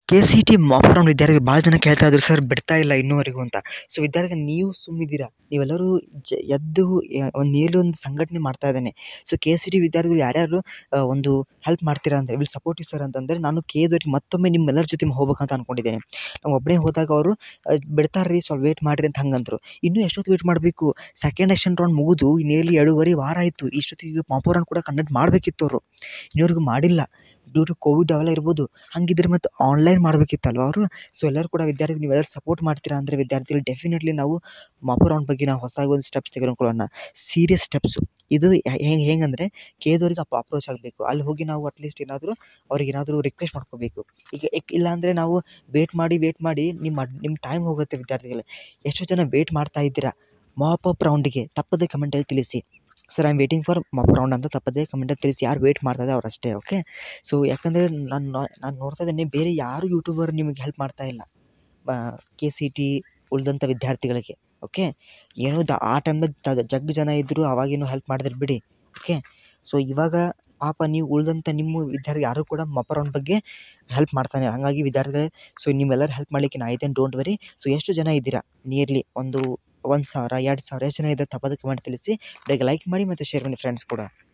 K C T ಮಾಪರೌಂಡ್ ವಿದ್ಯಾರ್ಥಿಗಳು ಭಾಳ ಜನ ಕೇಳ್ತಾ ಇದ್ರು ಸರ್ ಬಿಡ್ತಾ ಇಲ್ಲ ಇನ್ನೂವರೆಗೂ ಅಂತ ಸೊ ವಿದ್ಯಾರ್ಥಿ ನೀವು ಸುಮ್ಮಿದ್ದೀರಾ ನೀವೆಲ್ಲರೂ ಜ ಎದ್ದು ಒಂದು ನಿಯರ್ಲಿ ಒಂದು ಸಂಘಟನೆ ಮಾಡ್ತಾ ಇದ್ದೇನೆ ಸೊ ಕೆ ಸಿ ಟಿ ವಿದ್ಯಾರ್ಥಿಗಳು ಯಾರ್ಯಾರು ಒಂದು ಹೆಲ್ಪ್ ಮಾಡ್ತೀರಾ ಅಂದರೆ ವಿಲ್ ಸಪೋರ್ಟ್ ಯು ಸರ್ ಅಂತಂದರೆ ನಾನು ಕೆ ಎದವ್ರಿಗೆ ಮತ್ತೊಮ್ಮೆ ನಿಮ್ಮೆಲ್ಲರ ಜೊತೆ ಹೋಗ್ಬೇಕಂತ ಅಂದ್ಕೊಂಡಿದ್ದೇನೆ ನಾವು ಒಬ್ಬನೇ ಹೋದಾಗ ಅವರು ಬಿಡ್ತಾರೆ ರೀ ಸ್ವಲ್ಪ ವೇಟ್ ಮಾಡಿರಿ ಅಂತ ಹಂಗಂದ್ರು ಇನ್ನೂ ಎಷ್ಟೊತ್ತು ವೇಟ್ ಮಾಡಬೇಕು ಸೆಕೆಂಡ್ ಸೆಷನ್ ರೌಂಡ್ ಮುಗಿದು ನಿಯರ್ಲಿ ಎರಡೂವರೆ ವಾರ ಆಯಿತು ಇಷ್ಟೊತ್ತಿಗೆ ಮಾಪೌಂಡ್ ಕೂಡ ಕಂಡಕ್ಟ್ ಮಾಡಬೇಕಿತ್ತು ಅವರು ಇನ್ನೂವರೆಗೂ ಮಾಡಿಲ್ಲ ಡ್ಯೂ ಟು ಕೋವಿಡ್ ಅವೆಲ್ಲ ಇರ್ಬೋದು ಹಾಗಿದ್ರೆ ಮತ್ತು ಆನ್ಲೈನ್ ಮಾಡಬೇಕಿತ್ತಲ್ವ ಅವರು ಸೊ ಎಲ್ಲರೂ ಕೂಡ ವಿದ್ಯಾರ್ಥಿ ನೀವೆಲ್ಲರೂ ಸಪೋರ್ಟ್ ಮಾಡ್ತೀರಾ ಅಂದರೆ ವಿದ್ಯಾರ್ಥಿಗಳು ಡೆಫಿನೆಟ್ಲಿ ನಾವು ಮಾಪೋ ರೌಂಡ್ ಬಗ್ಗೆ ನಾವು ಹೊಸದಾಗಿ ಒಂದು ಸ್ಟೆಪ್ಸ್ ತೆಗೆದುಕೊಳ್ಳೋಣ ಸೀರಿಯಸ್ ಸ್ಟೆಪ್ಸು ಇದು ಹೆಂಗೆ ಹೆಂಗಂದರೆ ಕೇದವ್ರಿಗೆ ಅಪ್ ಅಪ್ರೋಚ್ ಆಗಬೇಕು ಅಲ್ಲಿ ಹೋಗಿ ನಾವು ಅಟ್ಲೀಸ್ಟ್ ಏನಾದರೂ ಅವ್ರಿಗೆ ಏನಾದರೂ ರಿಕ್ವೆಸ್ಟ್ ಮಾಡ್ಕೋಬೇಕು ಈಗ ಇಲ್ಲಾಂದರೆ ನಾವು ವೇಟ್ ಮಾಡಿ ವೇಟ್ ಮಾಡಿ ನಿಮ್ಮ ನಿಮ್ಮ ಟೈಮ್ ಹೋಗುತ್ತೆ ವಿದ್ಯಾರ್ಥಿಗಳೇ ಎಷ್ಟೋ ಜನ ವೇಟ್ ಮಾಡ್ತಾ ಇದ್ದೀರಾ ಮಾಪ್ ಅಪ್ ರೌಂಡಿಗೆ ತಪ್ಪದೆ ಕಮೆಂಟಲ್ಲಿ ತಿಳಿಸಿ sir I am waiting for mop round ಅಂತ ತಪ್ಪದೆ ಕಮೆಂಟಲ್ಲಿ ತಿಳಿಸಿ ಯಾರು ವೇಟ್ ಮಾಡ್ತಾ ಇದ್ದಾರೆ ಅವ್ರು ಅಷ್ಟೇ ಓಕೆ ಸೊ ಯಾಕಂದರೆ ನಾನು ನಾನು ನೋಡ್ತಾ ಇದ್ದೇನೆ ಬೇರೆ ಯಾರು ಯೂಟ್ಯೂಬರ್ ನಿಮಗೆ ಹೆಲ್ಪ್ ಮಾಡ್ತಾ ಇಲ್ಲ ಕೆ ಸಿ ಟಿ ಉಳಿದಂಥ ವಿದ್ಯಾರ್ಥಿಗಳಿಗೆ ಓಕೆ ಏನೋ ದ ಆ ಟೈಮ್ದಾಗ ಜಗ್ ಜನ ಇದ್ದರು ಅವಾಗೇನೋ ಹೆಲ್ಪ್ ಮಾಡಿದ್ರು ಬಿಡಿ ಓಕೆ ಸೊ ಇವಾಗ ಪಾಪ ನೀವು ಉಳಿದಂಥ ನಿಮ್ಮ ವಿದ್ಯಾರ್ಥಿ ಯಾರೂ ಕೂಡ ಮಾಪ್ ರೌಂಡ್ ಬಗ್ಗೆ ಹೆಲ್ಪ್ ಮಾಡ್ತಾನೆ ಹಾಗಾಗಿ ವಿದ್ಯಾರ್ಥಿಗಳೇ ಸೊ ನಿಮ್ಮೆಲ್ಲರೂ ಹೆಲ್ಪ್ ಮಾಡಲಿಕ್ಕೆ ನಾ ಇದ್ದೇನೆ ಡೋಂಟ್ ವರಿ ಸೊ ಎಷ್ಟು ಜನ ಇದ್ದೀರಾ ನಿಯರ್ಲಿ ಒಂದು ಒಂದು ಸಾವಿರ ಎರಡು ಸಾವಿರ ಎಷ್ಟು ಜನ ಇದ್ದಾರೆ ತಪ್ಪದೆ ಕಮೆಂಟ್ ತಿಳಿಸಿ ಲೈಕ್ ಮಾಡಿ ಮತ್ತು ಶೇರ್ ಮಾಡಿ ಫ್ರೆಂಡ್ಸ್ ಕೂಡ